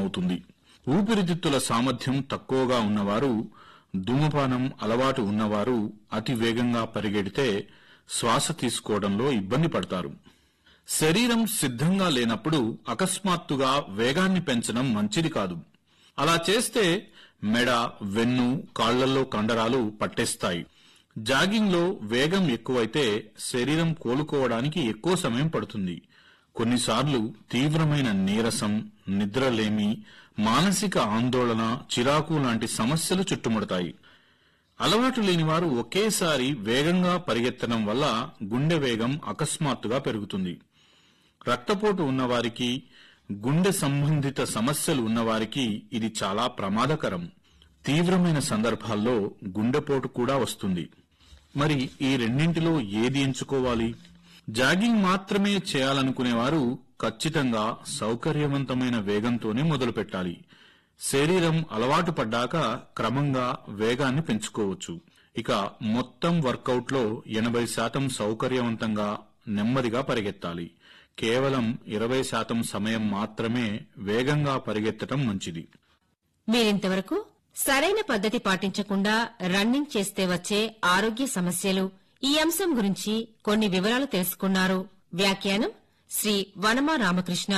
కారణమవుతుంది ఊపిరితిత్తుల సామర్థ్యం తక్కువగా ఉన్నవారు ధూమపానం అలవాటు ఉన్నవారు అతి వేగంగా పరిగెడితే శ్వాస తీసుకోవడంలో ఇబ్బంది పడతారు శరీరం సిద్ధంగా లేనప్పుడు అకస్మాత్తుగా వేగాన్ని పెంచడం మంచిది కాదు అలా చేస్తే మెడ వెన్ను కాళ్లలో కండరాలు పట్టేస్తాయి జాగింగ్లో వేగం ఎక్కువైతే శరీరం కోలుకోవడానికి ఎక్కువ సమయం పడుతుంది కొన్నిసార్లు తీవ్రమైన నీరసం నిద్రలేమి మానసిక ఆందోళన చిరాకు లాంటి సమస్యలు చుట్టుముడతాయి అలవాటు లేని వారు ఒకేసారి వేగంగా పరిగెత్తడం వల్ల గుండె వేగం అకస్మాత్తుగా పెరుగుతుంది రక్తపోటు ఉన్నవారికి గుండె సంబంధిత సమస్యలు ఉన్నవారికి ఇది చాలా ప్రమాదకరం తీవ్రమైన సందర్భాల్లో గుండెపోటు కూడా వస్తుంది మరి ఈ రెండింటిలో ఏది ఎంచుకోవాలి జాగింగ్ మాత్రమే చేయాలనుకునేవారు ఖచ్చితంగా సౌకర్యవంతమైన వేగంతోనే మొదలు పెట్టాలి శరీరం అలవాటు పడ్డాక క్రమంగా వేగాన్ని పెంచుకోవచ్చు ఇక మొత్తం వర్కౌట్లో ఎనభై శాతం సౌకర్యవంతంగా నెమ్మదిగా పరిగెత్తాలి కేవలం ఇరవై శాతం సమయం మాత్రమే వేగంగా పరిగెత్తడం మంచిది మీరింతవరకు సరైన పద్ధతి పాటించకుండా రన్నింగ్ చేస్తే వచ్చే ఆరోగ్య సమస్యలు ఈ అంశం గురించి కొన్ని వివరాలు తెలుసుకున్నారు వ్యాఖ్యానం శ్రీ వనమా రామకృష్ణ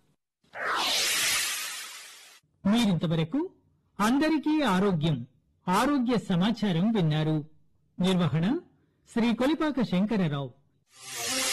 మీరింతవరకు అందరికీ ఆరోగ్యం ఆరోగ్య సమాచారం విన్నారు నిర్వహణ శ్రీ కొలిపాక శంకరరావు